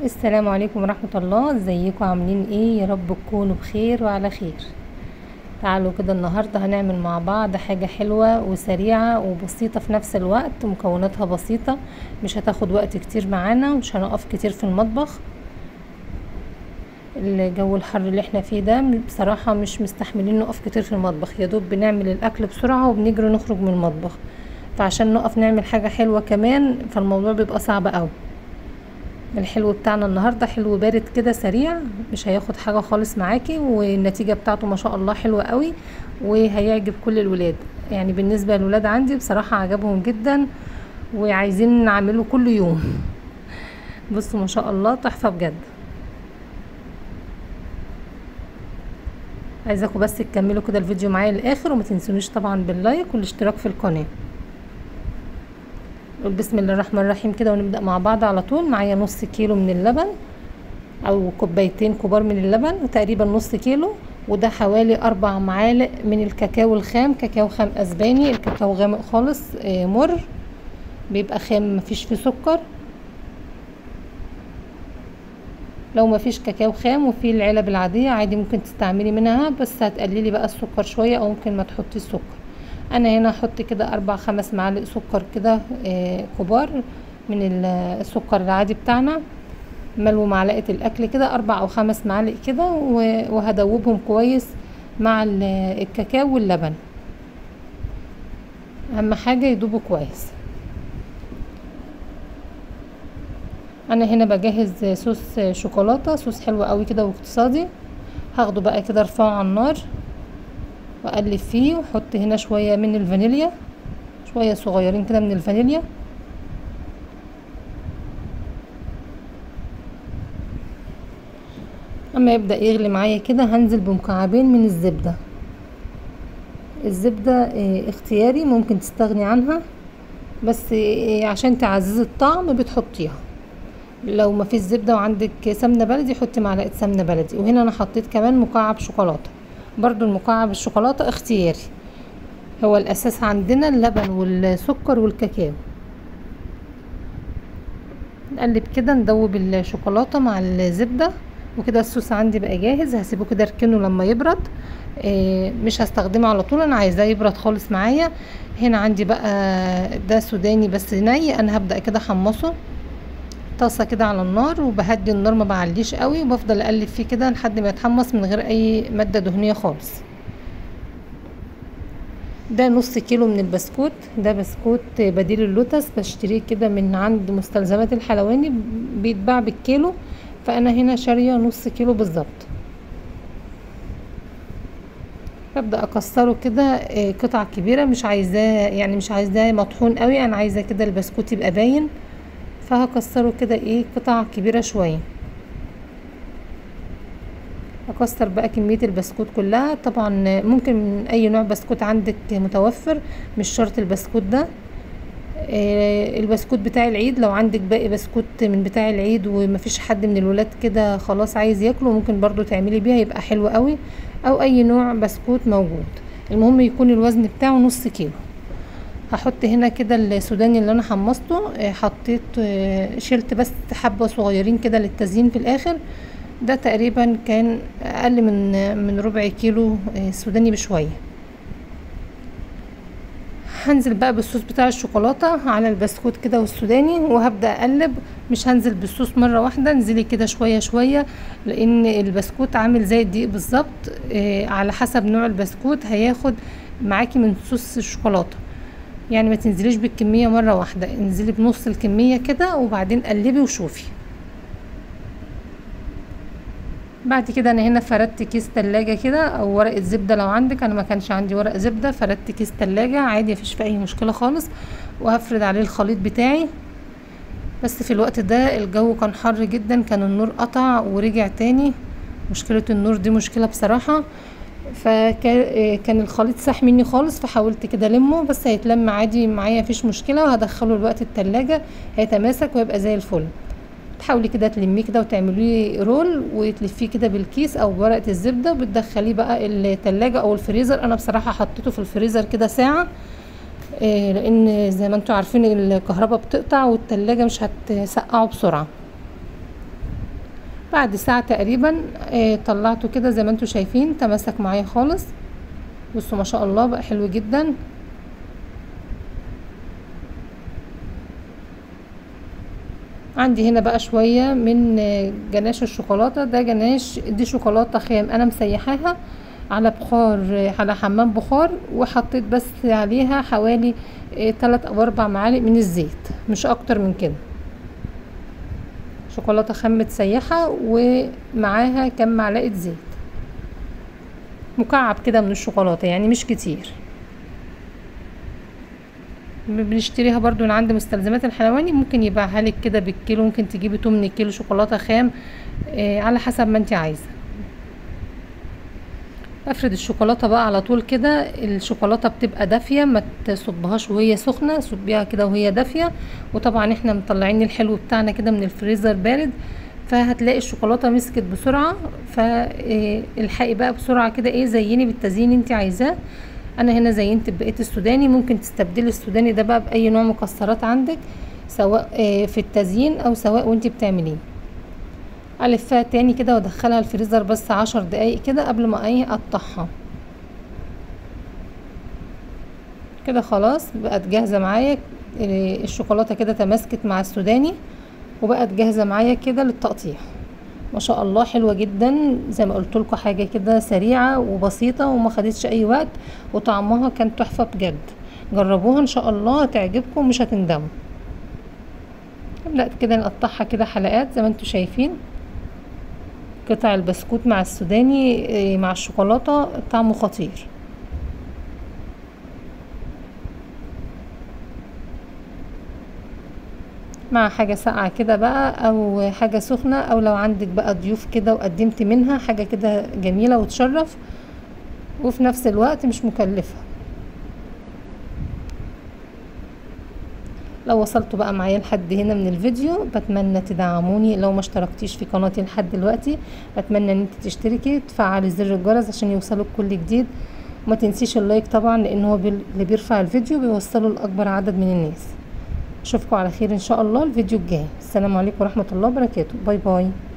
السلام عليكم ورحمة الله ازيكم عاملين ايه يا رب تكونوا بخير وعلى خير تعالوا كده النهاردة هنعمل مع بعض حاجة حلوة وسريعة وبسيطة في نفس الوقت مكوناتها بسيطة مش هتاخد وقت كتير معانا ومش هنقف كتير في المطبخ الجو الحر اللي احنا فيه ده بصراحة مش مستحملين نقف كتير في المطبخ يا دوب بنعمل الاكل بسرعة وبنجري نخرج من المطبخ فعشان نقف نعمل حاجة حلوة كمان فالموضوع بيبقى صعب قوي الحلو بتاعنا النهارده حلو بارد كده سريع مش هياخد حاجه خالص معاكي والنتيجه بتاعته ما شاء الله حلوه قوي وهيعجب كل الولاد يعني بالنسبه للولاد عندي بصراحه عجبهم جدا وعايزين نعمله كل يوم بصوا ما شاء الله تحفه بجد عايزاكم بس تكملوا كده الفيديو معايا للاخر وما تنسونيش طبعا باللايك والاشتراك في القناه نقول بسم الله الرحمن الرحيم كده ونبدأ مع بعض على طول معايا نص كيلو من اللبن او كوبايتين كبار من اللبن تقريبا نص كيلو وده حوالي اربع معالق من الكاكاو الخام كاكاو خام اسباني الكاكاو غامق خالص مر بيبقى خام مفيش فيه سكر لو مفيش كاكاو خام وفي العلب العادية عادي ممكن تستعملي منها بس هتقللي بقى السكر شوية او ممكن ما تحطيش سكر انا هنا احط كده اربع خمس معالق سكر كده آه كبار من السكر العادي بتاعنا ملو معلقه الاكل كده اربع او خمس معالق كده وهدوبهم كويس مع الكاكاو واللبن اهم حاجه يدوبوا كويس انا هنا بجهز صوص شوكولاته صوص حلو قوي كده واقتصادي هاخده بقى كده ارفعه على النار واقلب فيه واحط هنا شويه من الفانيليا شويه صغيرين كده من الفانيليا اما يبدا يغلي معايا كده هنزل بمكعبين من الزبده الزبده اختياري ممكن تستغني عنها بس عشان تعززي الطعم بتحطيها لو ما فيش زبده وعندك سمنه بلدي حطي معلقه سمنه بلدي وهنا انا حطيت كمان مكعب شوكولاته برضو المكعب الشوكولاتة اختياري هو الاساس عندنا اللبن والسكر والكاكاو نقلب كده ندوب الشوكولاتة مع الزبدة وكده الصوص عندي بقى جاهز هسيبه كده اركنه لما يبرد آه مش هستخدمه على طول انا عايزاه يبرد خالص معايا هنا عندي بقى ده سوداني بس ني انا هبدأ كده احمصه طاسه كده على النار وبهدي النار ما بعليش قوي وبفضل اقلب فيه كده لحد ما يتحمص من غير اي ماده دهنيه خالص ده نص كيلو من البسكوت ده بسكوت بديل اللوتس بشتريه كده من عند مستلزمات الحلواني بيتباع بالكيلو فانا هنا شاريه نص كيلو بالظبط ببدا اكسره كده قطع كبيره مش عايزاه يعني مش عايزاه مطحون قوي انا عايزاه كده البسكوت يبقى باين فهكسره كده ايه قطع كبيرة شوية اكسر بقى كمية البسكوت كلها طبعا ممكن اي نوع بسكوت عندك متوفر مش شرط البسكوت ده آه البسكوت بتاع العيد لو عندك باقي بسكوت من بتاع العيد ومفيش حد من الولاد كده خلاص عايز ياكله ممكن برضو تعملي بيها يبقى حلو قوي او اي نوع بسكوت موجود المهم يكون الوزن بتاعه نص كيلو هحط هنا كده السوداني اللي انا حمصته حطيت شلت بس حبة صغيرين كده للتزيين في الاخر ده تقريبا كان اقل من من ربع كيلو سوداني بشوية هنزل بقى بالصوص بتاع الشوكولاتة على البسكوت كده والسوداني وهبدأ اقلب مش هنزل بالصوص مرة واحدة انزلي كده شوية شوية لان البسكوت عامل زي الدقيق بالظبط على حسب نوع البسكوت هياخد معاكي من صوص الشوكولاته يعني ما تنزليش بالكميه مره واحده انزلي بنص الكميه كده وبعدين قلبي وشوفي بعد كده انا هنا فردت كيس تلاجة كده او ورقة زبدة لو عندك انا ما كانش عندي ورق زبدة فردت كيس تلاجة عادي مفيش فيه اي مشكلة خالص وهفرد عليه الخليط بتاعي بس في الوقت ده الجو كان حر جدا كان النور قطع ورجع تاني مشكلة النور دي مشكلة بصراحة فكان الخليط ساح مني خالص فحاولت كده المه بس هيتلم عادي معايا مفيش مشكله وهدخله الوقت التلاجة هيتماسك ويبقى زي الفل تحاولي كده تلميه كده وتعمليه رول وتلفيه كده بالكيس او بورقه الزبده وبتدخليه بقى التلاجة او الفريزر انا بصراحه حطيته في الفريزر كده ساعه آه، لان زي ما انتوا عارفين الكهرباء بتقطع والتلاجة مش هتسقعه بسرعة بعد ساعة تقريبا آه طلعته كده زي ما انتوا شايفين تماسك معايا خالص بصوا ما شاء الله بقى حلو جدا عندي هنا بقى شوية من جناش الشوكولاتة ده جناش دي شوكولاتة خام انا مسيحاها على بخار على حمام بخار وحطيت بس عليها حوالي تلات او اربع معالق من الزيت مش اكتر من كده شوكولاتة خام متسيحة ومعاها كام معلقة زيت مكعب كده من الشوكولاتة يعني مش كتير بنشتريها برضو من عند مستلزمات الحلواني ممكن يبيعها لك كده بالكيلو ممكن تجيبي 8 كيلو شوكولاته خام آه على حسب ما انت عايزه افرد الشوكولاته بقى على طول كده الشوكولاته بتبقى دافيه ما تصبهاش وهي سخنه صبيها كده وهي دافيه وطبعا احنا مطلعين الحلو بتاعنا كده من الفريزر بارد فهتلاقي الشوكولاته مسكت بسرعه فالحقي بقى بسرعه كده ايه زيني بالتزيين انت عايزاه انا هنا زينت بقيه السوداني ممكن تستبدلي السوداني ده بقى باي نوع مكسرات عندك سواء في التزيين او سواء وانت بتعمليه الفها تاني كده وادخلها الفريزر بس عشر دقايق كده قبل ما ايه اقطعها كده خلاص بقت جاهزه معايا الشوكولاته كده تماسكت مع السوداني وبقت جاهزه معايا كده للتقطيع ما شاء الله حلوة جدا زي ما قلت لكم حاجة كده سريعة وبسيطة وما خدتش اي وقت وطعمها كان تحفة بجد جربوها ان شاء الله هتعجبكم مش هتندموا نبدأ كده نقطعها كده حلقات زي ما انتوا شايفين قطع البسكوت مع السوداني مع الشوكولاتة طعمه خطير مع حاجة ساقعة كده بقى او حاجة سخنة او لو عندك بقى ضيوف كده وقدمت منها حاجة كده جميلة وتشرف وفي نفس الوقت مش مكلفة لو وصلتوا بقى معايا لحد هنا من الفيديو بتمنى تدعموني لو ما اشتركتيش في قناتي لحد دلوقتي بتمنى ان انت تشتركي تفعلي زر الجرس عشان يوصلك كل جديد وما تنسيش اللايك طبعا لان هو اللي بيرفع الفيديو بيوصله لاكبر عدد من الناس اشوفكم على خير ان شاء الله الفيديو الجاي السلام عليكم ورحمه الله وبركاته باي باي